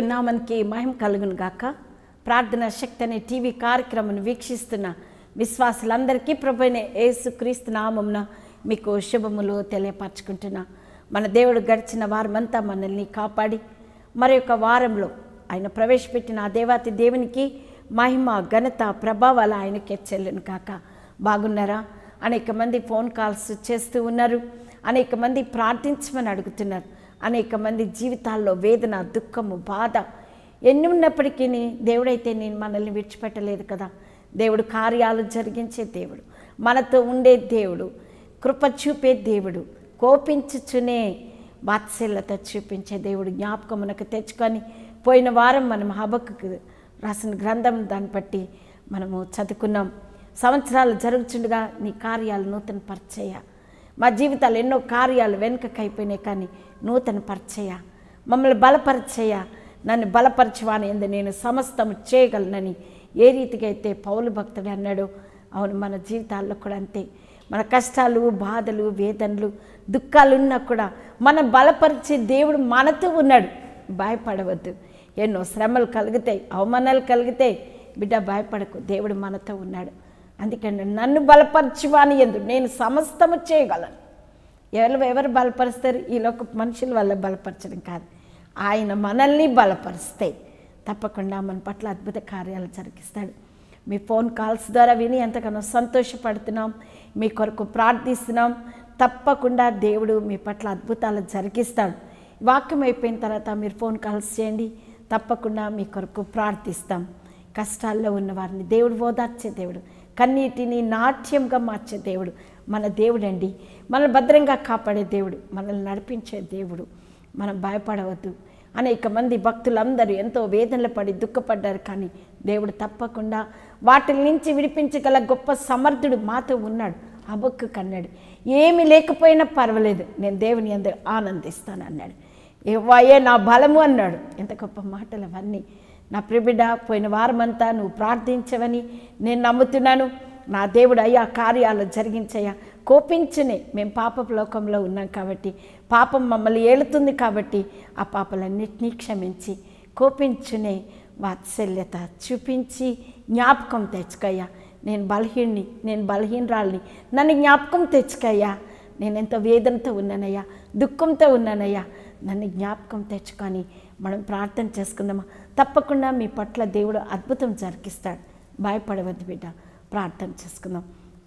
దేవుని నామానికి మహిమ కలుగును గాక ప్రార్థన శక్తి అనే టీవీ కార్యక్రమం వీక్షిస్తున్న విశ్వాసులందరికీ ప్రభుైన యేసుక్రీస్తు నామమున మీకు శుభములు తెలియపరచుకుంటున్నా మన దేవుడు గడిచిన వారమంతా మనల్ని కాపాడి మరి యొక్క వారంలో ఆయన ప్రవేశపెట్టిన ఆ దేవాతి దేవునికి మహిమ ఘనత ప్రభావాలు ఆయనకే చెల్లును కాక బాగున్నారా అనేక మంది ఫోన్ కాల్స్ చేస్తూ ఉన్నారు అనేక మంది ప్రార్థించమని అడుగుతున్నారు అనేక మంది జీవితాల్లో వేదన దుఃఖము బాధ ఎన్ని ఉన్నప్పటికీ దేవుడైతే నేను మనల్ని విడిచిపెట్టలేదు కదా దేవుడు కార్యాలు జరిగించే దేవుడు మనతో ఉండే దేవుడు కృప చూపే దేవుడు కోపించుచునే వాత్సల్యత చూపించే దేవుడు జ్ఞాపకమునకు తెచ్చుకొని పోయిన వారం మనం హబక్కు రాసిన గ్రంథం దాన్ని బట్టి మనము చదువుకున్నాం సంవత్సరాలు జరుగుతుండగా నీ కార్యాలు నూతన పరిచయ మా జీవితాలు ఎన్నో కార్యాలు వెనుకకు అయిపోయినాయి కానీ నూతన పరిచయ మమ్మల్ని బలపరిచయ నన్ను బలపరచవాని ఎందు నేను సమస్తము చేయగలనని ఏ రీతిగా అయితే పౌలు భక్తుడు అన్నాడో అవును మన జీవితాల్లో కూడా అంతే మన కష్టాలు బాధలు వేదనలు దుఃఖాలు ఉన్నా కూడా మనం బలపరిచే దేవుడు మనతో ఉన్నాడు భయపడవద్దు ఎన్నో శ్రమలు కలుగుతాయి అవమానాలు కలుగుతాయి బిడ్డ భయపడకు దేవుడు మనతో ఉన్నాడు అందుకని నన్ను బలపరచువాని ఎందు నేను సమస్తము చేయగలను ఎవరు ఎవరు బలపరుస్తారు ఈ లోక మనుషుల వల్ల బలపరచడం కాదు ఆయన మనల్ని బలపరిస్తే తప్పకుండా మన పట్ల అద్భుత కార్యాలు జరిగిస్తాడు మీ ఫోన్ కాల్స్ ద్వారా విని ఎంతగానో సంతోషపడుతున్నాం మీ కొరకు ప్రార్థిస్తున్నాం తప్పకుండా దేవుడు మీ పట్ల అద్భుతాలు జరిగిస్తాడు వాక్యం అయిపోయిన తర్వాత మీరు ఫోన్ కాల్స్ చేయండి తప్పకుండా మీ కొరకు ప్రార్థిస్తాం కష్టాల్లో ఉన్న వారిని దేవుడు ఓదార్చే దేవుడు కన్నీటిని నాట్యంగా మార్చే దేవుడు మన దేవుడండి మనల్ని భద్రంగా కాపాడే దేవుడు మనల్ని నడిపించే దేవుడు మనం భయపడవద్దు అనేక మంది భక్తులందరూ ఎంతో వేదనలు పడి దుఃఖపడ్డారు కానీ దేవుడు తప్పకుండా వాటి నుంచి విడిపించగల గొప్ప సమర్థుడు మాతో ఉన్నాడు అబక్కు కన్నాడు ఏమి లేకపోయినా పర్వాలేదు నేను దేవుని అందరూ ఆనందిస్తాను అన్నాడు ఏవాయే నా బలము అన్నాడు ఎంత గొప్ప మాటలు అవన్నీ నా ప్రిబిడ పోయిన వారమంతా నువ్వు ప్రార్థించవని నేను నమ్ముతున్నాను నా దేవుడు అయ్యా కార్యాలు జరిగించయ్యా కోపించునే మేము పాపపు లోకంలో ఉన్నాం కాబట్టి పాపం మమ్మల్ని ఏలుతుంది కాబట్టి ఆ పాపలన్నిటినీ క్షమించి కోపించునే వాత్సల్యత చూపించి జ్ఞాపకం తెచ్చుకయ్యా నేను బలహీన్ని నేను బలహీనరాల్ని నన్ను జ్ఞాపకం తెచ్చుకయ్యా నేను ఎంతో వేదనతో ఉన్నానయ్యా దుఃఖంతో ఉన్నానయ్యా నన్ను జ్ఞాపకం తెచ్చుకొని మనం ప్రార్థన చేసుకుందామా తప్పకుండా మీ పట్ల దేవుడు అద్భుతం జరిగిస్తాడు భయపడవద్దు బిడ్డ ప్రార్థన చేసుకుందాం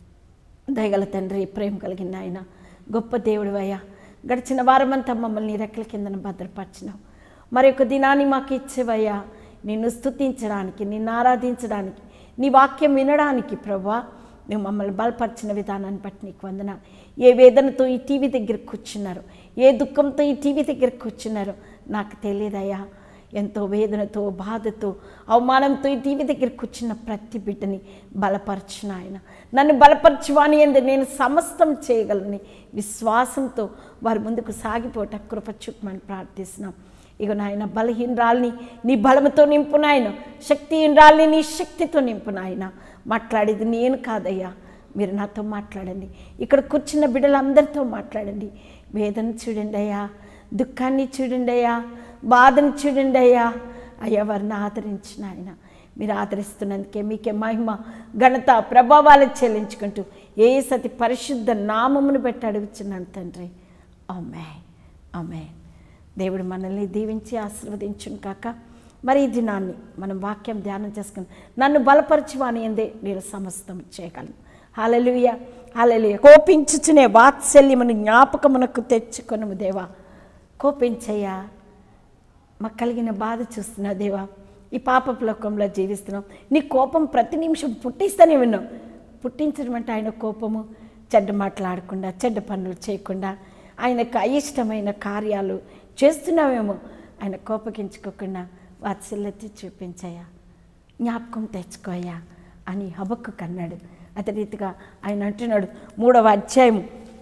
దయగల తండ్రి ప్రేమ కలిగిన ఆయన గొప్ప దేవుడు అయ్యా గడిచిన వారమంతా మమ్మల్ని రెక్కల కిందన భద్రపరిచినావు మరి ఒక దినాన్ని మాకు ఇచ్చేవయ్యా నిన్ను స్తుతించడానికి నిన్ను ఆరాధించడానికి నీ వాక్యం వినడానికి ప్రభా నువ్వు మమ్మల్ని బలపరిచిన విధానాన్ని బట్టి నీకు వందన ఏ వేదనతో ఈ టీవీ దగ్గర కూర్చున్నారు ఏ దుఃఖంతో ఈ టీవీ దగ్గర కూర్చున్నారో నాకు తెలియదయ్యా ఎంతో వేదనతో బాధతో అవమానంతో ఈ టీవీ దగ్గర కూర్చున్న ప్రతి బిడ్డని బలపరచున ఆయన నన్ను బలపరచువాని ఎందు నేను సమస్తం చేయగలని విశ్వాసంతో వారి ముందుకు సాగిపోట కృప చూపమని ప్రార్థిస్తున్నాం ఇక నాయన బలహీనరాల్ని నీ బలముతో నింపు నాయన శక్తిహీనరాల్ని నీ శక్తితో నింపు నాయన మాట్లాడేది నేను కాదయ్యా మీరు నాతో మాట్లాడండి ఇక్కడ కూర్చున్న బిడ్డలందరితో మాట్లాడండి వేదన చూడండి అయ్యా దుఃఖాన్ని చూడండి అయ్యా బాధను చూడండి అయ్యా అయ్యా వారిని ఆదరించిన ఆయన మీరు ఆదరిస్తున్నందుకే మీకే మహిమ ఘనత ప్రభావాలు చెల్లించుకుంటూ ఏ సతి పరిశుద్ధ నామమును పెట్టి అడుగుచున్నాను తండ్రి అమ్మే అమ్మే దేవుడు మనల్ని దీవించి ఆశీర్వదించును కాక మరి ఈ దినాన్ని మనం వాక్యం ధ్యానం చేసుకుని నన్ను బలపరచువాని ఎందే నేను సమస్తం చేయగలను హాలలుయ హాలలుయ కోపించుచునే వాత్సల్యమును జ్ఞాపకమునకు తెచ్చుకొనుము దేవా కోపించయ్యా మాకు కలిగిన బాధ చూస్తున్నా దేవా ఈ పాపపు లోకంలో జీవిస్తున్నాం నీ కోపం ప్రతి నిమిషం పుట్టిస్తూనే విన్నాం పుట్టించడం అంటే ఆయన కోపము చెడ్డ మాట్లాడకుండా చెడ్డ పనులు చేయకుండా ఆయనకు అయిష్టమైన కార్యాలు చేస్తున్నామేమో ఆయన కోపగించుకోకుండా వాత్సల్యత చూపించయ్యా జ్ఞాపకం తెచ్చుకోయ్యా అని హబక్కు కన్నాడు అదే రీతిగా ఆయన అంటున్నాడు మూడవ అధ్యాయం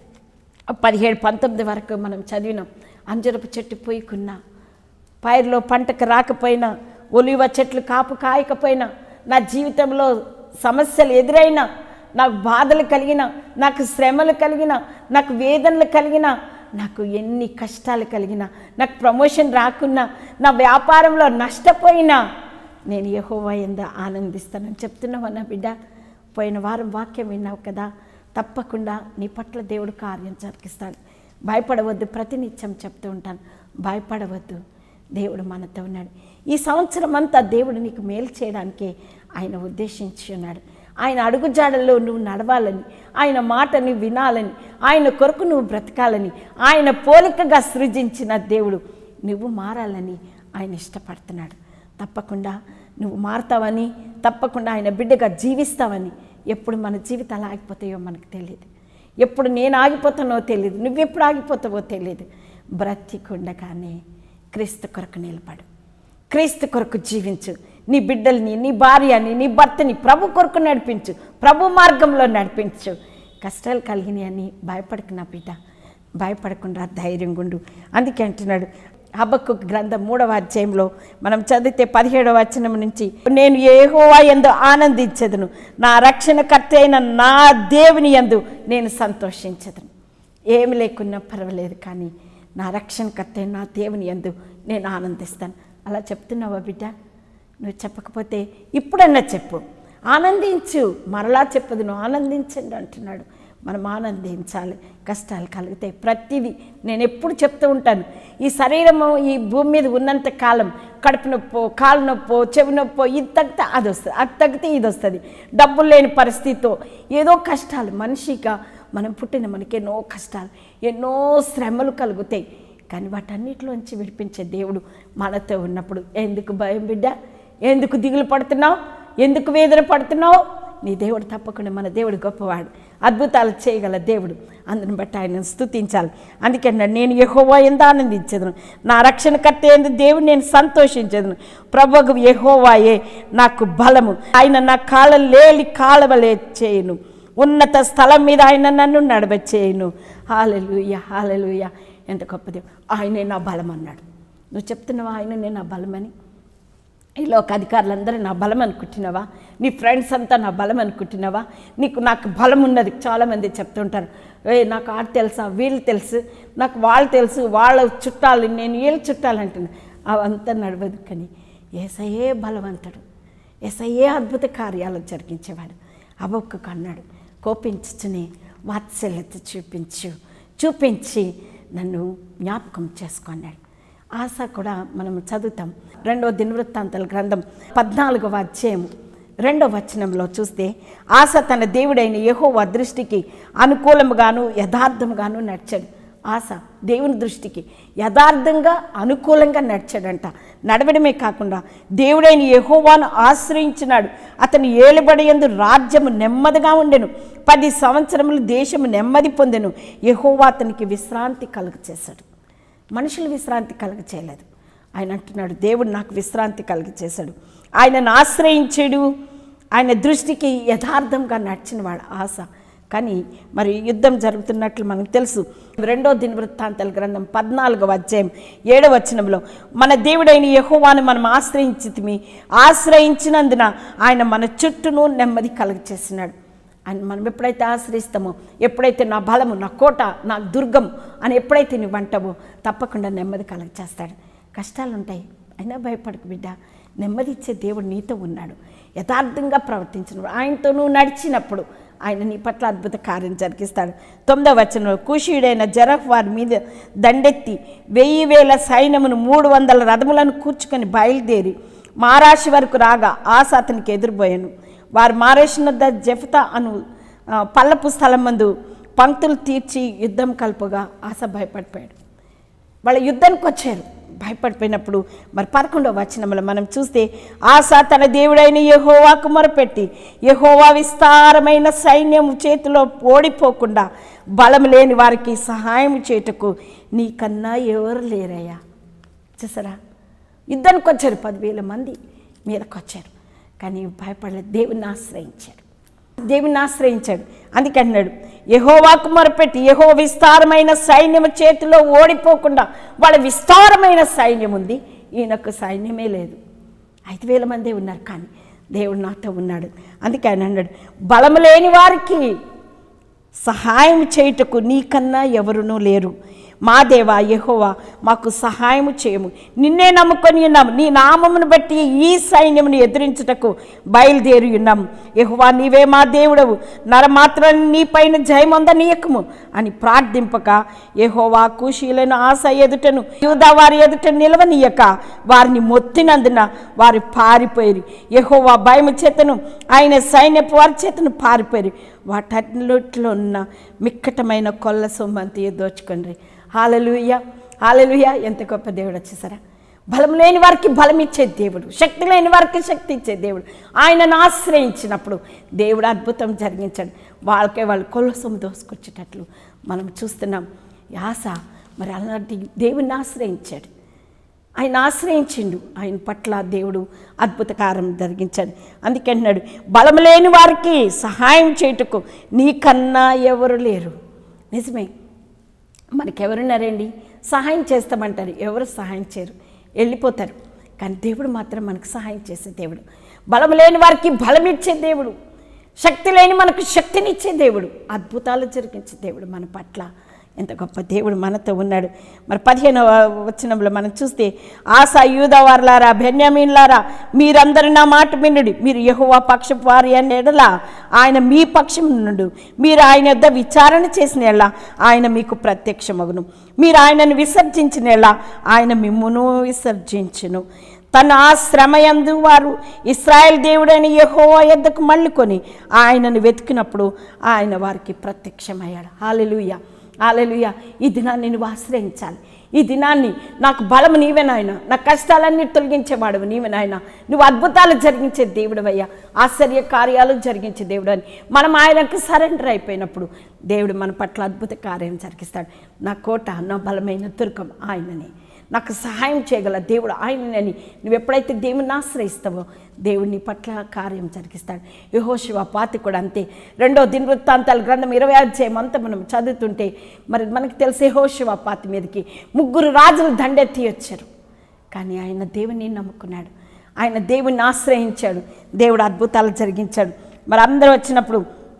పదిహేడు పంతొమ్మిది వరకు మనం చదివినాం అంజరపు చెట్టు పోయికున్నా పైరులో పంటకు రాకపోయినా ఒలివ చెట్లు కాపు కాయకపోయినా నా జీవితంలో సమస్యలు ఎదురైనా నాకు బాధలు కలిగిన నాకు శ్రమలు కలిగిన నాకు వేదనలు కలిగిన నాకు ఎన్ని కష్టాలు కలిగినా నాకు ప్రమోషన్ రాకున్నా నా వ్యాపారంలో నష్టపోయినా నేను యెహోవా ఎంద ఆనందిస్తానని చెప్తున్నావు నా బిడ్డ పోయిన వారం వాక్యం విన్నావు కదా తప్పకుండా నీ పట్ల దేవుడు కార్యం జరిగిస్తాడు భయపడవద్దు ప్రతినిత్యం చెప్తూ ఉంటాను భయపడవద్దు దేవుడు మనతో ఉన్నాడు ఈ సంవత్సరం అంతా దేవుడు నీకు మేలు చేయడానికే ఆయన ఉద్దేశించి ఉన్నాడు ఆయన అడుగుజాడల్లో నువ్వు నడవాలని ఆయన మాటని వినాలని ఆయన కొరకు నువ్వు బ్రతకాలని ఆయన పోలికగా సృజించిన దేవుడు నువ్వు మారాలని ఆయన ఇష్టపడుతున్నాడు తప్పకుండా నువ్వు మారుతావని తప్పకుండా ఆయన బిడ్డగా జీవిస్తావని ఎప్పుడు మన జీవితాలు ఆగిపోతాయో మనకు తెలియదు ఎప్పుడు నేను ఆగిపోతానో తెలియదు నువ్వెప్పుడు ఆగిపోతావో తెలియదు బ్రతికుండగానే క్రీస్తు కొరకు నిలబడు క్రీస్తు కొరకు జీవించు నీ బిడ్డల్ని నీ భార్యని నీ భర్తని ప్రభు కొరకు నడిపించు ప్రభు మార్గంలో నడిపించు కష్టాలు కలిగినాయని భయపడకు నా బిడ్డ భయపడకుండా ధైర్యం గుండు అందుకే అంటున్నాడు హబక్కు గ్రంథం మూడవ అధ్యాయంలో మనం చదివితే పదిహేడవ వచనం నుంచి నేను ఏహోవా ఎందు ఆనందించదును నా రక్షణకర్త అయిన నా దేవుని యందు నేను సంతోషించదును ఏమి లేకున్నా పర్వాలేదు కానీ నా రక్షణకర్త అయిన నా దేవుని యందు నేను ఆనందిస్తాను అలా చెప్తున్నావా బిడ్డ నువ్వు చెప్పకపోతే ఇప్పుడన్నా చెప్పు ఆనందించు మరలా చెప్పదు నువ్వు ఆనందించండి అంటున్నాడు మనం ఆనందించాలి కష్టాలు కలుగుతాయి ప్రతిదీ నేను ఎప్పుడు చెప్తూ ఉంటాను ఈ శరీరము ఈ భూమి మీద ఉన్నంత కాలం కడుపు నొప్పో కాలు నొప్పో చెవి నొప్పో ఇది తగ్గితే అది వస్తుంది అది తగ్గితే ఇది వస్తుంది డబ్బులు లేని పరిస్థితితో ఏదో కష్టాలు మనిషిగా మనం పుట్టిన మనకి ఎన్నో కష్టాలు ఎన్నో శ్రమలు కలుగుతాయి కానీ వాటన్నిటిలోంచి విడిపించే దేవుడు మనతో ఉన్నప్పుడు ఎందుకు భయం బిడ్డ ఎందుకు దిగులు పడుతున్నావు ఎందుకు వేదన పడుతున్నావు నీ దేవుడు తప్పకుండా మన దేవుడు గొప్పవాడు అద్భుతాలు చేయగల దేవుడు అందుని బట్టి ఆయనను స్తుతించాలి అందుకే అన్నాడు నేను యెహోవా ఎందు ఆనందించదును నా రక్షణకర్త ఎందు దేవుడు నేను సంతోషించదును ప్రభువు యెహోవాయే నాకు బలము ఆయన నా కాళ్ళ లేలి కాలవలే చేయను ఉన్నత స్థలం మీద ఆయన నన్ను నడవచేయను హాలెలుయ హాలెలుయ ఎంత గొప్ప దేవుడు ఆయనే నా బలం అన్నాడు నువ్వు చెప్తున్నావా ఆయననే నా బలమని ఈ లోక అధికారులందరూ నా బలం అనుకుంటున్నావా నీ ఫ్రెండ్స్ అంతా నా బలం అనుకుంటున్నావా నీకు నాకు బలం ఉన్నది చాలామంది చెప్తుంటారు ఏ నాకు ఆడ తెలుసా వీళ్ళు తెలుసు నాకు వాళ్ళు తెలుసు వాళ్ళ చుట్టాలు నేను వీళ్ళు చుట్టాలు అంటున్నా అవంతా నడవదు కానీ ఏసయ్యే బలవంతుడు ఏసయ్యే అద్భుత కార్యాలు జరిగించేవాడు అబొక్కకు అన్నాడు కోపించుచుని వాత్సల్యత చూపించు చూపించి నన్ను జ్ఞాపకం చేసుకున్నాడు ఆశ కూడా మనం చదువుతాం రెండవ దినవృత్తాంతాల గ్రంథం పద్నాలుగవ అధ్యాయం రెండవ వచనంలో చూస్తే ఆశ తన దేవుడైన యెహోవా దృష్టికి అనుకూలముగాను యథార్థముగాను నడిచాడు ఆశ దేవుని దృష్టికి యథార్థంగా అనుకూలంగా నడిచాడంట నడవడమే కాకుండా దేవుడైన యెహోవాను ఆశ్రయించినాడు అతని ఏలుబడి ఎందు రాజ్యము నెమ్మదిగా ఉండెను పది సంవత్సరములు దేశము నెమ్మది పొందెను యెహోవా అతనికి విశ్రాంతి కలుగ చేశాడు మనుషులు విశ్రాంతి కలుగ చేయలేదు ఆయన అంటున్నాడు దేవుడు నాకు విశ్రాంతి కలిగ చేశాడు ఆయనను ఆశ్రయించాడు ఆయన దృష్టికి యథార్థంగా నడిచినవాడు ఆశ కానీ మరి యుద్ధం జరుగుతున్నట్లు మనకు తెలుసు రెండో దినవృత్తాంతాల గ్రంథం పద్నాలుగవ అధ్యాయం ఏడవ వచనంలో మన దేవుడైన యెహోవాను మనం ఆశ్రయించితిమి ఆశ్రయించినందున ఆయన మన చుట్టూను నెమ్మది కలుగ చేసినాడు అని మనం ఎప్పుడైతే ఆశ్రయిస్తామో ఎప్పుడైతే నా బలము నా కోట నా దుర్గం అని ఎప్పుడైతే నువ్వు అంటావో తప్పకుండా నెమ్మది కలగ చేస్తాడు కష్టాలు ఉంటాయి అయినా భయపడకు బిడ్డ నెమ్మది ఇచ్చే దేవుడు నీతో ఉన్నాడు యథార్థంగా ప్రవర్తించిన ఆయనతో నువ్వు నడిచినప్పుడు ఆయన నీ పట్ల అద్భుత కార్యం జరిగిస్తాడు తొమ్మిదవ వచనంలో కుషీయుడైన జరహ్ వారి మీద దండెత్తి వెయ్యి వేల సైన్యమును మూడు వందల రథములను కూర్చుకొని బయలుదేరి మారాశి వరకు రాగా ఆశ అతనికి ఎదురుపోయాను వారు మారేసిన జఫత అను ఆ, పల్లపు స్థలం మందు పంక్తులు తీర్చి యుద్ధం కలుపుగా ఆశ భయపడిపోయాడు వాళ్ళ యుద్ధానికి వచ్చారు భయపడిపోయినప్పుడు మరి పదకొండవ వచనంలో మనం చూస్తే ఆశ తన దేవుడైన యెహోవాకు మొరపెట్టి యెహోవా విస్తారమైన సైన్యం చేతిలో ఓడిపోకుండా బలం లేని వారికి సహాయం చేయుటకు నీకన్నా ఎవరు లేరయ్యా చూసారా యుద్ధానికి వచ్చారు పదివేల మంది మీదకి వచ్చారు కానీ భయపడలేదు దేవుని ఆశ్రయించాడు దేవుని ఆశ్రయించాడు అందుకే అన్నాడు యహోవాకు మొరపెట్టి యహో విస్తారమైన సైన్యం చేతిలో ఓడిపోకుండా వాళ్ళ విస్తారమైన సైన్యం ఉంది ఈయనకు సైన్యమే లేదు ఐదు వేల మందే ఉన్నారు కానీ దేవుడు నాతో ఉన్నాడు అందుకే ఆయన అన్నాడు బలము లేని వారికి సహాయం చేయుటకు నీకన్నా ఎవరునూ లేరు మా దేవా యెహోవా మాకు సహాయము చేయము నిన్నే నమ్ముకొని ఉన్నాము నీ నామమును బట్టి ఈ సైన్యమును ఎదిరించుటకు బయలుదేరి ఉన్నాము యెహోవా నీవే మా దేవుడవు నరమాత్రం నీపైన జయమొందనీయకము అని ప్రార్థింపక యెహోవా కుషీలను ఆశ ఎదుటను యూదా వారి ఎదుట నిలవనీయక వారిని మొత్తినందున వారు పారిపోయారు యెహోవా భయము చేతను ఆయన సైన్యపు వారి చేతను పారిపోయారు వాటన్నిటిలో ఉన్న మిక్కటమైన కొల్ల సొమ్మంతి దోచుకొని హాలలుయ హాలలుయ ఎంత గొప్ప దేవుడు వచ్చేసారా బలం లేని వారికి బలం ఇచ్చే దేవుడు శక్తి లేని వారికి శక్తి ఇచ్చే దేవుడు ఆయనను ఆశ్రయించినప్పుడు దేవుడు అద్భుతం జరిగించాడు వాళ్ళకే వాళ్ళు కొల్ల సొమ్ము దోసుకొచ్చేటట్లు మనం చూస్తున్నాం ఈ ఆశ మరి అలాంటి దేవుని ఆశ్రయించాడు ఆయన ఆశ్రయించిండు ఆయన పట్ల దేవుడు అద్భుత కార్యం జరిగించాడు అందుకే అంటున్నాడు బలం లేని వారికి సహాయం చేయుటకు నీకన్నా ఎవరు లేరు నిజమే మనకెవరున్నారండి సహాయం చేస్తామంటారు ఎవరు సహాయం చేయరు వెళ్ళిపోతారు కానీ దేవుడు మాత్రం మనకు సహాయం చేసే దేవుడు బలం లేని వారికి బలం ఇచ్చే దేవుడు శక్తి లేని మనకు శక్తినిచ్చే దేవుడు అద్భుతాలు జరిగించే దేవుడు మన పట్ల ఎంత గొప్ప దేవుడు మనతో ఉన్నాడు మరి పదిహేనవ వచనంలో మనం చూస్తే ఆశా యూదవారులారా బెన్యామీన్లారా మీరందరూ నా మాట వినుడి మీరు యెహోవా పక్షపు వారి అనే ఎడల ఆయన మీ పక్షం నుండు మీరు ఆయన యొద్ద విచారణ చేసిన ఎడల ఆయన మీకు ప్రత్యక్షమగును మీరు ఆయనను విసర్జించిన ఎడల ఆయన మిమ్మును విసర్జించును తన ఆ శ్రమయందు వారు ఇస్రాయేల్ దేవుడైన యెహోవా యొద్దకు మళ్ళుకొని ఆయనను వెతికినప్పుడు ఆయన వారికి ప్రత్యక్షమయ్యాడు హాలెలుయ హాలెలుయ ఈ దినాన్ని నువ్వు ఆశ్రయించాలి ఈ దినాన్ని నాకు బలం నీవే నాయన నా కష్టాలన్నీ తొలగించేవాడు నీవే నాయన నువ్వు అద్భుతాలు జరిగించే దేవుడు అయ్యా ఆశ్చర్య కార్యాలు జరిగించే దేవుడు అని మనం ఆయనకు సరెండర్ అయిపోయినప్పుడు దేవుడు మన పట్ల అద్భుత కార్యం జరిగిస్తాడు నా కోట నా బలమైన దుర్గం ఆయననే నాకు సహాయం చేయగల దేవుడు ఆయనని నువ్వు ఎప్పుడైతే దేవుని ఆశ్రయిస్తావో దేవుడు నీ పట్ల కార్యం జరిగిస్తాడు యహోశివ పాతి కూడా అంతే రెండో దినవృత్తాంతాల గ్రంథం ఇరవై అధ్యాయం అంతా మనం చదువుతుంటే మరి మనకు తెలిసే యెహోషువ పాతి మీదకి ముగ్గురు రాజులు దండెత్తి వచ్చారు కానీ ఆయన దేవుని నమ్ముకున్నాడు ఆయన దేవుని ఆశ్రయించాడు దేవుడు అద్భుతాలు జరిగించాడు మరి అందరూ వచ్చినప్పుడు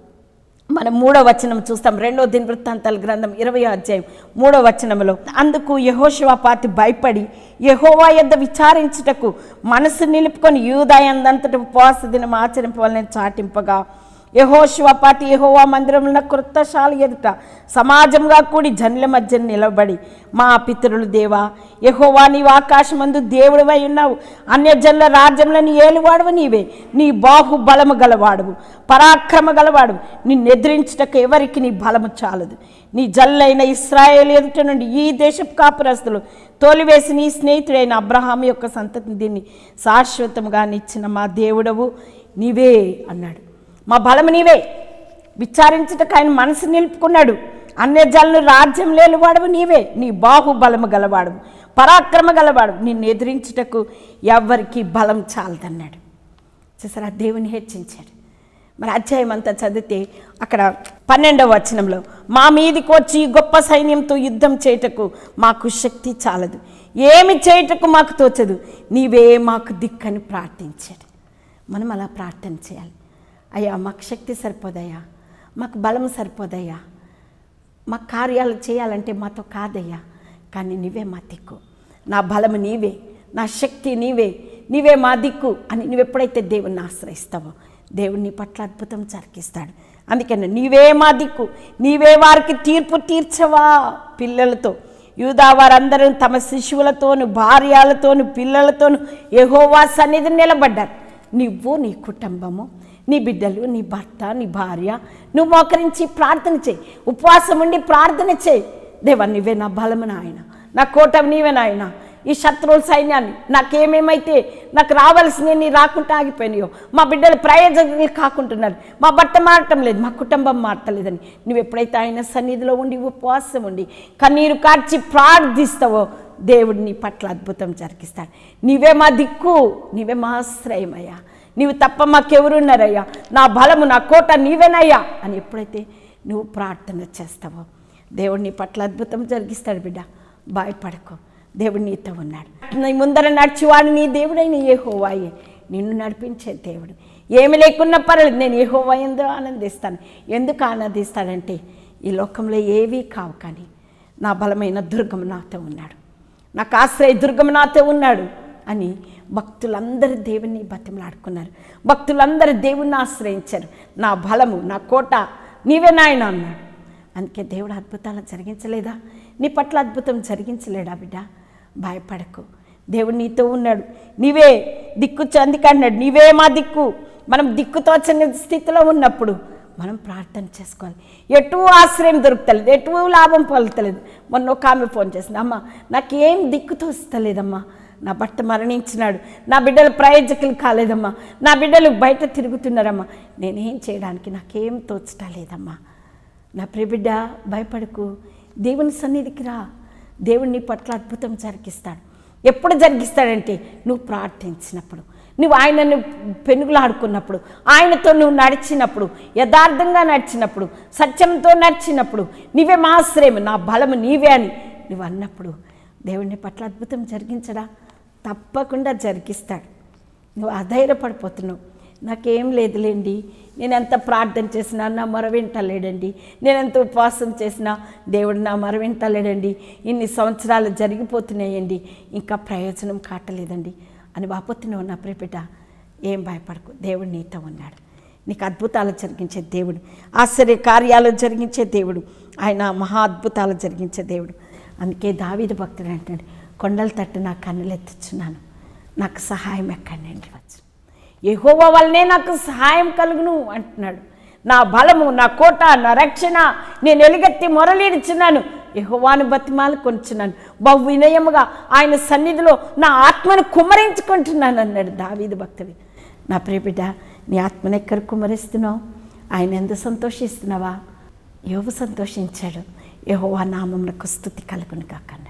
మనం మూడో వచనం చూస్తాం రెండో దిన వృత్తాంతాల గ్రంథం ఇరవై అధ్యాయం మూడో వచనంలో అందుకు యహోశివ పాతి భయపడి యహోవా యొద్ద విచారించుటకు మనసు నిలుపుకొని యూదాయందంతటి ఉపవాస దినం ఆచరింపవాలని చాటింపగా యహోశివ పాతి యహోవా మందిరంలో కృతశాల ఎదుట సమాజంగా కూడి జనుల మధ్య నిలబడి మా పితరులు దేవా యహోవా నీవు ఆకాశమందు దేవుడివై ఉన్నావు అన్యజనుల రాజ్యంలోని ఏలువాడువు నీవే నీ బాహు బలము గలవాడువు పరాక్రమ గలవాడు నిన్ను ఎదిరించుటకు ఎవరికి నీ బలము చాలదు నీ జల్లైన ఇస్రాయేల్ ఎదుట నుండి ఈ దేశపు కాపురస్తులు తోలివేసి నీ స్నేహితుడైన అబ్రహాం యొక్క సంతతిని దీన్ని శాశ్వతంగా నిచ్చిన మా దేవుడవు నీవే అన్నాడు మా బలము నీవే విచారించుటకు ఆయన మనసు నిలుపుకున్నాడు అన్యజలను రాజ్యం లేనివాడవు నీవే నీ బాహుబలము గలవాడు పరాక్రమ గలవాడు నిన్ను ఎదిరించుటకు ఎవ్వరికి బలం చాలదన్నాడు చూసారా దేవుని హెచ్చించాడు మరి అధ్యాయం అంతా చదివితే అక్కడ పన్నెండవ వచనంలో మా మీదికి వచ్చి ఈ గొప్ప సైన్యంతో యుద్ధం చేయుటకు మాకు శక్తి చాలదు ఏమి చేయుటకు మాకు తోచదు నీవే మాకు దిక్కని ప్రార్థించాడు మనం అలా ప్రార్థన చేయాలి అయ్యా మాకు శక్తి సరిపోదయ్యా మాకు బలం సరిపోదయ్యా మా కార్యాలు చేయాలంటే మాతో కాదయ్యా కానీ నీవే మా దిక్కు నా బలము నీవే నా శక్తి నీవే నీవే మా దిక్కు అని నువ్వు ఎప్పుడైతే దేవుణ్ణి ఆశ్రయిస్తావో దేవుడు నీ పట్ల అద్భుతం జరిగిస్తాడు అందుకని నీవే మా దిక్కు నీవే వారికి తీర్పు తీర్చవా పిల్లలతో యూదా వారందరూ తమ శిశువులతోను భార్యలతోను పిల్లలతోను యెహోవా సన్నిధి నిలబడ్డారు నువ్వు నీ కుటుంబము నీ బిడ్డలు నీ భర్త నీ భార్య నువ్వు మోకరించి ప్రార్థన చేయి ఉపవాసం ఉండి ప్రార్థన చేయి దేవా నీవే నా బలము నాయన నా కోట నీవే నాయన ఈ శత్రువుల సైన్యాన్ని నాకేమేమైతే నాకు రావాల్సినవి నీ రాకుండా ఆగిపోయినాయో మా బిడ్డలు ప్రయోజకులు కాకుంటున్నారు మా బట్ట మారటం లేదు మా కుటుంబం మారటలేదని నువ్వు ఎప్పుడైతే ఆయన సన్నిధిలో ఉండి ఉపవాసం ఉండి కన్నీరు కార్చి ప్రార్థిస్తావో దేవుడు నీ పట్ల అద్భుతం జరిగిస్తాడు నీవే మా దిక్కు నీవే మా ఆశ్రయమయ్యా నీవు తప్ప మాకెవరున్నారయ్యా నా బలము నా కోట నీవేనయ్యా అని ఎప్పుడైతే నువ్వు ప్రార్థన చేస్తావో దేవుడు నీ పట్ల అద్భుతం జరిగిస్తాడు బిడ్డ భయపడకు దేవుడు నీతో ఉన్నాడు నీ ముందర నడిచివాడు నీ దేవుడైన ఏ హోవాయే నిన్ను నడిపించే దేవుడు ఏమి లేకున్నా పర్లేదు నేను ఏ హోవా ఎందు ఆనందిస్తాను ఎందుకు ఆనందిస్తాడంటే ఈ లోకంలో ఏవీ కావు కానీ నా బలమైన దుర్గము నాతో ఉన్నాడు నాకు ఆశ్రయ దుర్గము నాతో ఉన్నాడు అని భక్తులందరూ దేవుని బతిమలాడుకున్నారు భక్తులందరూ దేవుణ్ణి ఆశ్రయించారు నా బలము నా కోట నీవే నాయన అన్నాడు అందుకే దేవుడు అద్భుతాలు జరిగించలేదా నీ పట్ల అద్భుతం జరిగించలేడా బిడ్డ భయపడకు దేవుడు నీతో ఉన్నాడు నీవే దిక్కు అందుకే అన్నాడు నీవే మా దిక్కు మనం దిక్కుతోచని స్థితిలో ఉన్నప్పుడు మనం ప్రార్థన చేసుకోవాలి ఎటు ఆశ్రయం దొరుకుతలేదు ఎటు లాభం పొందలేదు మొన్న ఒక ఆమె ఫోన్ చేసింది అమ్మ నాకేం దిక్కు తోస్తలేదమ్మా నా భర్త మరణించినాడు నా బిడ్డలు ప్రయోజకులు కాలేదమ్మా నా బిడ్డలు బయట తిరుగుతున్నారమ్మా నేనేం చేయడానికి నాకేం తోచటలేదమ్మా నా ప్రియబిడ్డ భయపడకు దేవుని సన్నిధికి రా దేవుడు నీ పట్ల అద్భుతం జరిగిస్తాడు ఎప్పుడు జరిగిస్తాడంటే నువ్వు ప్రార్థించినప్పుడు నువ్వు ఆయనను పెనుగులాడుకున్నప్పుడు ఆయనతో నువ్వు నడిచినప్పుడు యథార్థంగా నడిచినప్పుడు సత్యంతో నడిచినప్పుడు నీవే మా ఆశ్రయం నా బలము నీవే అని నువ్వు అన్నప్పుడు దేవుని పట్ల అద్భుతం జరిగించడా తప్పకుండా జరిగిస్తాడు నువ్వు అధైర్యపడిపోతున్నావు నాకేం లేదులేండి నేను ఎంత ప్రార్థన చేసినా నా మొర వింటలేడండి నేను ఎంత ఉపవాసం చేసినా దేవుడు నా మొర వింటలేడండి ఇన్ని సంవత్సరాలు జరిగిపోతున్నాయండి ఇంకా ప్రయోజనం కాటలేదండి అని వాపోతున్నావు నా ప్రేపిట ఏం భయపడకు దేవుడు నీతో ఉన్నాడు నీకు అద్భుతాలు జరిగించే దేవుడు ఆశ్చర్య కార్యాలు జరిగించే దేవుడు ఆయన మహా అద్భుతాలు జరిగించే దేవుడు అందుకే దావీదు భక్తుడు అంటాడు కొండల తట్టు నా కన్నులు ఎత్తుచున్నాను నాకు సహాయం ఎక్కడి నుండి వచ్చు యెహోవా వల్లనే నాకు సహాయం కలుగును అంటున్నాడు నా బలము నా కోట నా రక్షణ నేను ఎలుగెత్తి మొరలీడుచున్నాను యెహోవాను బతిమాలు కొంచున్నాను బహు వినయముగా ఆయన సన్నిధిలో నా ఆత్మను కుమ్మరించుకుంటున్నాను అన్నాడు దావీదు భక్తుడు నా ప్రియబిడ్డ నీ ఆత్మను ఎక్కడ కుమ్మరిస్తున్నావు ఆయన ఎంత సంతోషిస్తున్నావా యోగు సంతోషించాడు యెహోవా నామమునకు స్థుతి కలుగును కాకన్నాడు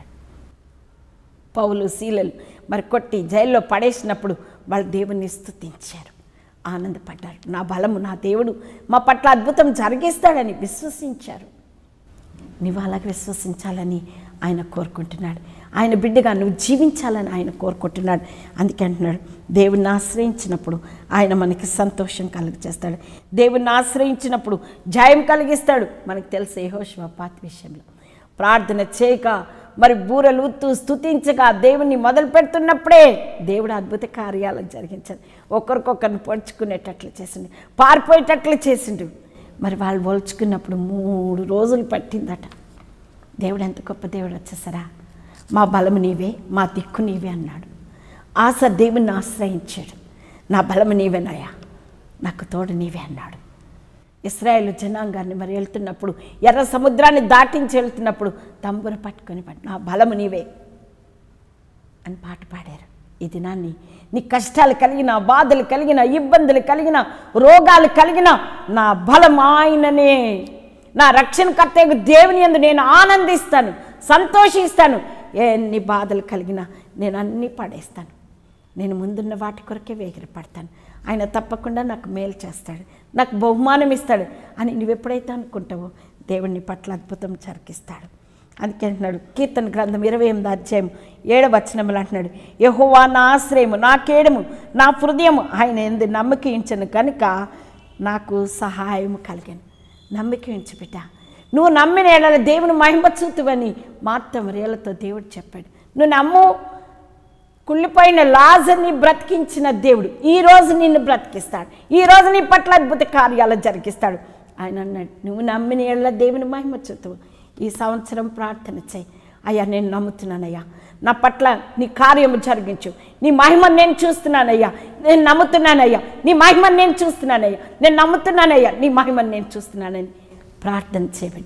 పౌలు శీలలు మరి కొట్టి జైల్లో పడేసినప్పుడు వాళ్ళు దేవుణ్ణి స్తుతించారు ఆనందపడ్డారు నా బలము నా దేవుడు మా పట్ల అద్భుతం జరిగిస్తాడని విశ్వసించారు నువ్వు అలాగే విశ్వసించాలని ఆయన కోరుకుంటున్నాడు ఆయన బిడ్డగా నువ్వు జీవించాలని ఆయన కోరుకుంటున్నాడు అందుకే అంటున్నాడు దేవుణ్ణి ఆశ్రయించినప్పుడు ఆయన మనకి సంతోషం కలుగజేస్తాడు దేవుణ్ణి ఆశ్రయించినప్పుడు జయం కలిగిస్తాడు మనకు తెలుసు యెహోషువ పాత విషయంలో ప్రార్థన చేయక మరి బూరలుతూ స్తుతించగా దేవుణ్ణి మొదలు పెడుతున్నప్పుడే దేవుడు అద్భుత కార్యాలు జరిగించాడు ఒకరికొకరిని పొడుచుకునేటట్లు చేసిండు పారిపోయేటట్లు చేసిండు మరి వాళ్ళు పోల్చుకున్నప్పుడు మూడు రోజులు పట్టిందట దేవుడు ఎంత గొప్ప దేవుడు వచ్చేసరా మా బలము నీవే మా దిక్కు నీవే అన్నాడు ఆశ దేవుని ఆశ్రయించాడు నా బలము నీవేనాయా నాకు తోడు నీవే అన్నాడు ఇస్రాయేల్ జనాంగాన్ని మరి వెళ్తున్నప్పుడు ఎర్ర సముద్రాన్ని దాటించి వెళ్తున్నప్పుడు తంబుర పట్టుకొని పట్టు నా బలము నీవే అని పాట పాడారు ఈ దినాన్ని నీ కష్టాలు కలిగిన బాధలు కలిగిన ఇబ్బందులు కలిగిన రోగాలు కలిగిన నా బలం ఆయననే నా రక్షణకర్త దేవుని యందు నేను ఆనందిస్తాను సంతోషిస్తాను ఎన్ని బాధలు కలిగినా నేను అన్నీ పడేస్తాను నేను ముందున్న వాటి కొరకే వేగిరపడతాను ఆయన తప్పకుండా నాకు మేలు చేస్తాడు నాకు బహుమానం ఇస్తాడు అని నువ్వు ఎప్పుడైతే అనుకుంటావో దేవుని పట్ల అద్భుతం జరిగిస్తాడు అందుకే అంటున్నాడు కీర్తన గ్రంథం ఇరవై ఎనిమిది అధ్యాయం ఏడవ వచనములు అంటున్నాడు యహోవా నా ఆశ్రయము నా కేడము నా హృదయము ఆయన ఎందు నమ్మకించను కనుక నాకు సహాయము కలిగాను నమ్మిక ఉంచి బిడ్డ నువ్వు నమ్మిన ఏళ్ళ దేవుని మహిమ చూతువని మాత్రం రేళ్లతో దేవుడు చెప్పాడు నువ్వు నమ్ము కుళ్ళిపోయిన లాజర్ని బ్రతికించిన దేవుడు ఈ రోజు నిన్ను బ్రతికిస్తాడు ఈ రోజు నీ పట్ల అద్భుత కార్యాలు జరిగిస్తాడు ఆయన అన్నాడు నువ్వు నమ్మిన ఏళ్ళ దేవుని మహిమ చూతువు ఈ సంవత్సరం ప్రార్థన చేయి అయ్యా నేను నమ్ముతున్నానయ్యా నా పట్ల నీ కార్యము జరిగించు నీ మహిమను నేను చూస్తున్నానయ్యా నేను నమ్ముతున్నానయ్యా నీ మహిమను నేను చూస్తున్నానయ్యా నేను నమ్ముతున్నానయ్యా నీ మహిమను నేను చూస్తున్నానని ప్రార్థన చేయబిడ్డ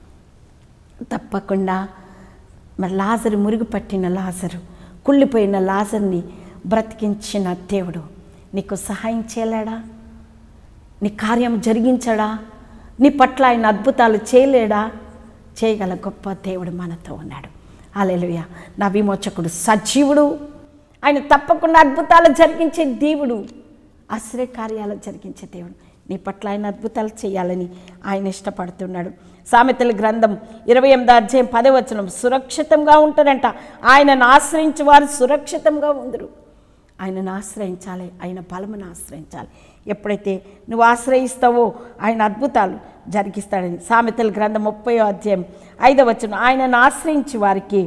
తప్పకుండా మరి లాజరు మురుగు పట్టిన లాజరు కుళ్ళిపోయిన లాజర్ని బ్రతికించిన దేవుడు నీకు సహాయం చేయలేడా నీ కార్యం జరిగించడా నీ పట్ల ఆయన అద్భుతాలు చేయలేడా చేయగల గొప్ప దేవుడు మనతో ఉన్నాడు అలెలుయ నా విమోచకుడు సజీవుడు ఆయన తప్పకుండా అద్భుతాలు జరిగించే దేవుడు ఆశ్రయ కార్యాలు జరిగించే దేవుడు నీ పట్ల ఆయన అద్భుతాలు చేయాలని ఆయన ఇష్టపడుతున్నాడు సామెతల గ్రంథం ఇరవై ఎనిమిది అధ్యాయం పదవచనం సురక్షితంగా ఉంటారంట ఆయనను ఆశ్రయించి వారు సురక్షితంగా ఉందరు ఆయనను ఆశ్రయించాలి ఆయన బలమును ఆశ్రయించాలి ఎప్పుడైతే నువ్వు ఆశ్రయిస్తావో ఆయన అద్భుతాలు జరిగిస్తాడని సామెతల గ్రంథం ముప్పై అధ్యాయం ఐదవ వచనం ఆయనను ఆశ్రయించి వారికి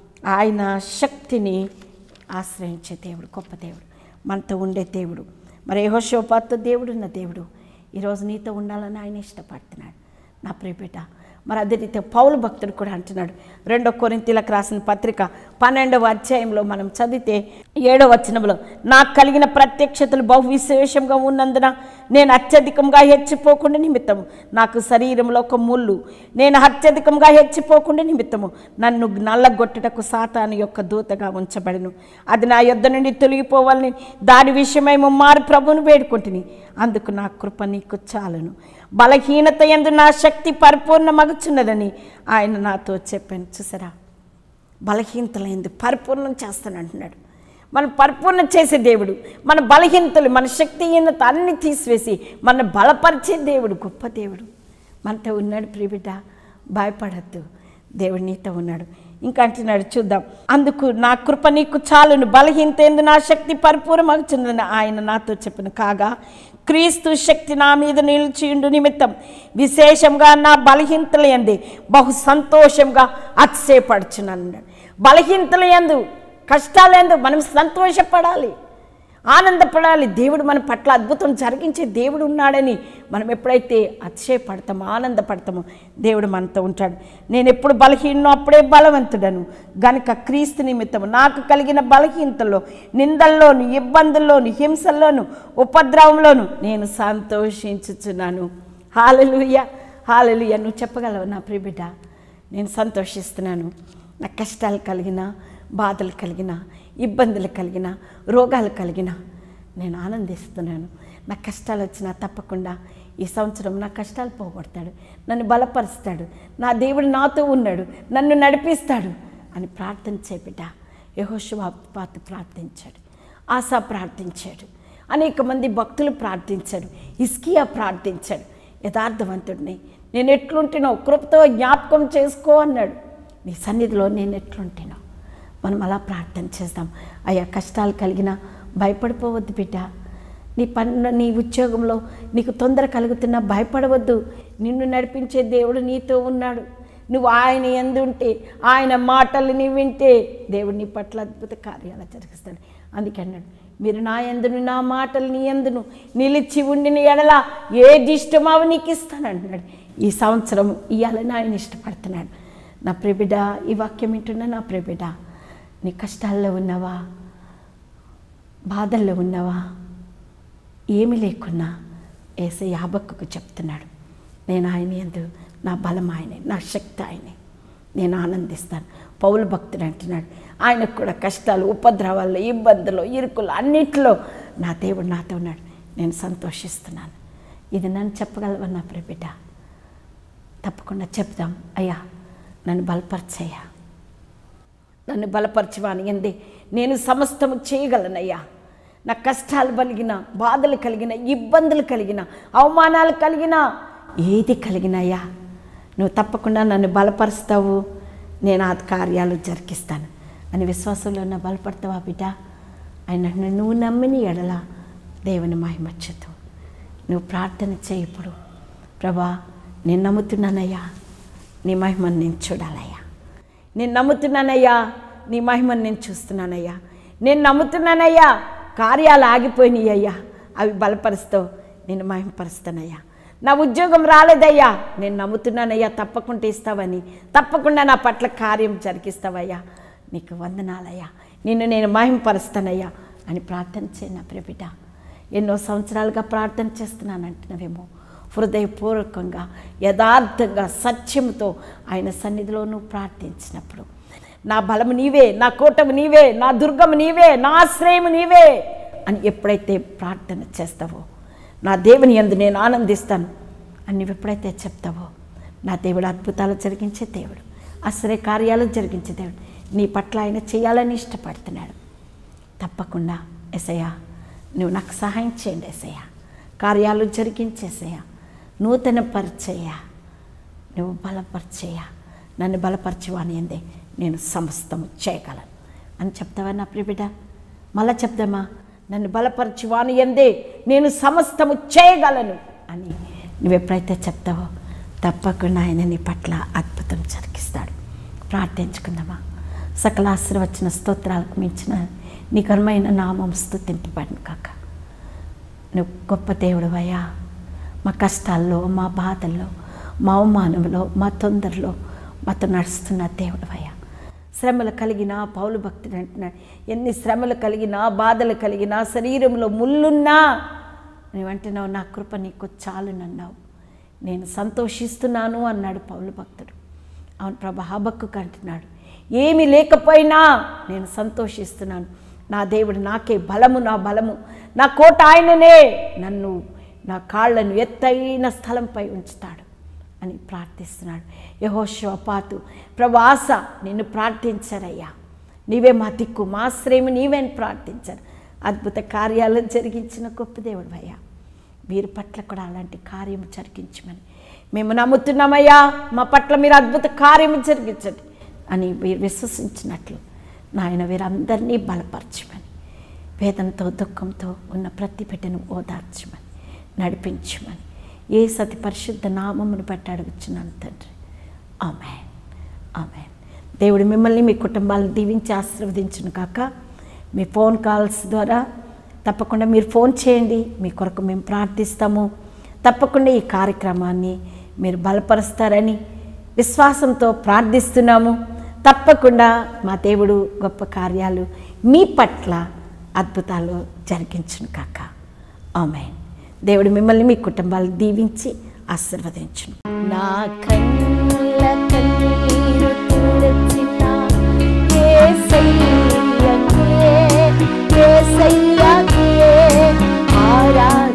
ఆయన శక్తిని ఆశ్రయించే దేవుడు గొప్ప దేవుడు మనతో ఉండే దేవుడు మరి యెహోషోపాతో దేవుడు ఉన్న దేవుడు ఈరోజు నీతో ఉండాలని ఆయన ఇష్టపడుతున్నాడు నా ప్రియపేట మరి అదే రీతిగా పౌలు భక్తుడు కూడా అంటున్నాడు రెండో కొరింతీలకు రాసిన పత్రిక పన్నెండవ అధ్యాయంలో మనం చదివితే ఏడవ వచనంలో నాకు కలిగిన ప్రత్యక్షతలు బహు విశేషంగా ఉన్నందున నేను అత్యధికంగా హెచ్చిపోకుండా నిమిత్తము నాకు శరీరంలో ఒక ముళ్ళు నేను అత్యధికంగా హెచ్చిపోకుండా నిమిత్తము నన్ను నల్లగొట్టుటకు సాతాను యొక్క దూతగా ఉంచబడను అది నా యొద్ద నుండి తొలగిపోవాలని దాని విషయమై ముమ్మారు ప్రభువును వేడుకుంటుని అందుకు నా కృప నీకు చాలును బలహీనత ఎందు నా శక్తి పరిపూర్ణమగుచున్నదని ఆయన నాతో చెప్పాను చూసారా బలహీనతలైంది పరిపూర్ణం చేస్తాను అంటున్నాడు మనం పరిపూర్ణం చేసే దేవుడు మన బలహీనతలు మన శక్తిహీనత అన్ని తీసివేసి మన బలపరిచే దేవుడు గొప్ప దేవుడు మనతో ఉన్నాడు ప్రియబిడ్డ భయపడద్దు దేవుడు నీతో ఉన్నాడు ఇంకా అంటున్నాడు చూద్దాం అందుకు నా కృప నీకు చాలును బలహీనతేందు నా శక్తి పరిపూర్ణమగుచుందని ఆయన నాతో చెప్పిన కాగా క్రీస్తు శక్తి నా మీద నిలిచియుండు నిమిత్తం విశేషంగా నా బలహీనతల ఎందు బహు సంతోషంగా అతిశయపడుచున్నాను బలహీనతల ఎందు కష్టాలందు మనం సంతోషపడాలి ఆనందపడాలి దేవుడు మన పట్ల అద్భుతం జరిగించే దేవుడు ఉన్నాడని మనం ఎప్పుడైతే అతిశయపడతామో ఆనందపడతామో దేవుడు మనతో ఉంటాడు నేను ఎప్పుడు బలహీనో అప్పుడే బలవంతుడను గనుక క్రీస్తు నిమిత్తము నాకు కలిగిన బలహీనతలో నిందల్లోను ఇబ్బందుల్లోను హింసల్లోను ఉపద్రవంలోను నేను సంతోషించుచున్నాను హాలలుయ హాలలుయ నువ్వు చెప్పగలవు నా ప్రియబిడ్డ నేను సంతోషిస్తున్నాను నా కష్టాలు కలిగిన బాధలు కలిగిన ఇబ్బందులు కలిగిన రోగాలు కలిగిన నేను ఆనందిస్తున్నాను నా కష్టాలు వచ్చినా తప్పకుండా ఈ సంవత్సరం నా కష్టాలు పోగొడతాడు నన్ను బలపరుస్తాడు నా దేవుడు నాతో ఉన్నాడు నన్ను నడిపిస్తాడు అని ప్రార్థన చేపిట యహోశివాపాత ప్రార్థించాడు ఆశా ప్రార్థించాడు అనేక మంది భక్తులు ప్రార్థించాడు ఇస్కియా ప్రార్థించాడు యథార్థవంతుడిని నేను ఎట్లుంటున్నావు కృపతో జ్ఞాపకం చేసుకో అన్నాడు నీ సన్నిధిలో నేను ఎట్లుంటున్నావు మనం అలా ప్రార్థన చేద్దాం అయ్యా కష్టాలు కలిగినా భయపడిపోవద్దు బిడ్డ నీ పని నీ ఉద్యోగంలో నీకు తొందర కలుగుతున్నా భయపడవద్దు నిన్ను నడిపించే దేవుడు నీతో ఉన్నాడు నువ్వు ఆయన ఎందుంటే ఆయన మాటలు నీ వింటే దేవుడు నీ పట్ల అద్భుత కార్యాలు జరిగిస్తాడు అందుకే అన్నాడు మీరు నా ఎందును నా మాటలు నీ ఎందును నిలిచి ఉండిన ఎడల ఏది ఇష్టమో అవి నీకు ఇస్తాను అంటున్నాడు ఈ సంవత్సరం ఇవ్వాలని ఆయన ఇష్టపడుతున్నాడు నా ప్రియబిడ్డ ఈ వాక్యం వింటున్నా నా ప్రియబిడ్డ నీ కష్టాల్లో ఉన్నావా బాధల్లో ఉన్నావా ఏమి లేకున్నా ఏసే యాబక్కుకు చెప్తున్నాడు నేను ఆయన ఎందు నా బలం ఆయనే నా శక్తి ఆయనే నేను ఆనందిస్తాను పౌలు భక్తుడు అంటున్నాడు ఆయనకు కూడా కష్టాలు ఉపద్రవాలు ఇబ్బందులు ఇరుకులు అన్నిట్లో నా దేవుడు నాతో ఉన్నాడు నేను సంతోషిస్తున్నాను ఇది నన్ను చెప్పగలవా నా ప్రియబిడ్డ తప్పకుండా చెప్దాం అయ్యా నన్ను బలపరచయ్యా నన్ను బలపరచవాని ఎందే నేను సమస్తము చేయగలనయ్యా నా కష్టాలు కలిగిన బాధలు కలిగిన ఇబ్బందులు కలిగిన అవమానాలు కలిగిన ఏది కలిగినాయా నువ్వు తప్పకుండా నన్ను బలపరుస్తావు నేను ఆ కార్యాలు జరిగిస్తాను అని విశ్వాసంలో ఉన్న బలపడతావా బిడ్డ ఆయన అంటున్నాడు, నువ్వు నమ్మిన ఎడల దేవుని మహిమచ్చదు నువ్వు ప్రార్థన చేయి ఇప్పుడు ప్రభా నేను నమ్ముతున్నానయ్యా నీ మహిమను నేను చూడాలయ్యా నేను నమ్ముతున్నానయ్యా నీ మహిమను నేను చూస్తున్నానయ్యా నేను నమ్ముతున్నానయ్యా కార్యాలు ఆగిపోయినాయి అయ్యా అవి బలపరుస్తావు నేను మహిమపరుస్తానయ్యా నా ఉద్యోగం రాలేదయ్యా నేను నమ్ముతున్నానయ్యా తప్పకుండా ఇస్తావని తప్పకుండా నా పట్ల కార్యం జరిగిస్తావయ్యా నీకు వందనాలయ్యా నిన్ను నేను మహిమపరుస్తానయ్యా అని ప్రార్థన చేయ నా ప్రియబిడ్డ ఎన్నో సంవత్సరాలుగా ప్రార్థన చేస్తున్నాను అంటున్నావేమో హృదయపూర్వకంగా యథార్థంగా సత్యంతో ఆయన సన్నిధిలో నువ్వు ప్రార్థించినప్పుడు నా బలము నీవే నా కోటము నీవే నా దుర్గము నీవే నా ఆశ్రయము నీవే అని ఎప్పుడైతే ప్రార్థన చేస్తావో నా దేవుని యందు నేను ఆనందిస్తాను అని నువ్వు ఎప్పుడైతే చెప్తావో నా దేవుడు అద్భుతాలు జరిగించే దేవుడు ఆశ్రయ కార్యాలు జరిగించే దేవుడు నీ పట్ల ఆయన చేయాలని ఇష్టపడుతున్నాడు తప్పకుండా ఎసయ్య నువ్వు నాకు సహాయం చేయండి ఎసయ్య కార్యాలు జరిగించేసయ్య నూతన పరిచయ నువ్వు బలపరిచేయ నన్ను బలపరచువాని అందే నేను సమస్తము చేయగలను అని చెప్తావా నా ప్రియబిడ్డ మళ్ళా చెప్దామా నన్ను బలపరచువాని ఎందే నేను సమస్తము చేయగలను అని నువ్వు ఎప్పుడైతే చెప్తావో తప్పకుండా ఆయన నీ పట్ల అద్భుతం జరిగిస్తాడు ప్రార్థించుకుందామా సకల ఆశీర్వచన స్తోత్రాలకు మించిన నీ కర్మైన నామం స్థుతింపబడిన కాక నువ్వు గొప్ప దేవుడు అయ్యా మా కష్టాల్లో మా బాధల్లో మా అవమానంలో మా తొందరలో మాతో నడుస్తున్న దేవుడు అయ్యా శ్రమలు కలిగిన పౌలు భక్తుడు అంటున్నాడు ఎన్ని శ్రమలు కలిగినా బాధలు కలిగినా శరీరంలో ముళ్ళున్నా నువ్వంటున్నావు నా కృప నీకు చాలునన్నావు నేను సంతోషిస్తున్నాను అన్నాడు పౌలు భక్తుడు అవును ప్రభా హబక్కు అంటున్నాడు ఏమీ లేకపోయినా నేను సంతోషిస్తున్నాను నా దేవుడు నాకే బలము నా బలము నా కోట ఆయననే నన్ను నా కాళ్ళను ఎత్తైన స్థలంపై ఉంచుతాడు అని ప్రార్థిస్తున్నాడు యహోశివ పాతు ప్రభాస నిన్ను ప్రార్థించారయ్యా నీవే మా దిక్కు మా శ్రేమ నీవే అని ప్రార్థించారు అద్భుత కార్యాలను జరిగించిన గొప్ప దేవుడు అయ్యా వీరి పట్ల కూడా అలాంటి కార్యము జరిగించమని మేము నమ్ముతున్నామయ్యా మా పట్ల మీరు అద్భుత కార్యము జరిగించండి అని వీరు విశ్వసించినట్లు నాయన వీరందరినీ బలపరచమని వేదంతో దుఃఖంతో ఉన్న ప్రతి బిడ్డను ఓదార్చమని నడిపించమని ఏ సతి పరిశుద్ధ నామమును బట్టి అడుగుచున్నాను తండ్రి ఆమె ఆమె దేవుడు మిమ్మల్ని మీ కుటుంబాలను దీవించి ఆశీర్వదించును కాక మీ ఫోన్ కాల్స్ ద్వారా తప్పకుండా మీరు ఫోన్ చేయండి మీ కొరకు మేము ప్రార్థిస్తాము తప్పకుండా ఈ కార్యక్రమాన్ని మీరు బలపరుస్తారని విశ్వాసంతో ప్రార్థిస్తున్నాము తప్పకుండా మా దేవుడు గొప్ప కార్యాలు మీ పట్ల అద్భుతాలు జరిగించును కాక ఆమె దేవుడు మిమ్మల్ని మీ కుటుంబాలు దీవించి ఆశీర్వదించును నా కన్నుల కన్నీరు తుడచిన యేసయ్యకే యేసయ్యకే ఆరాధన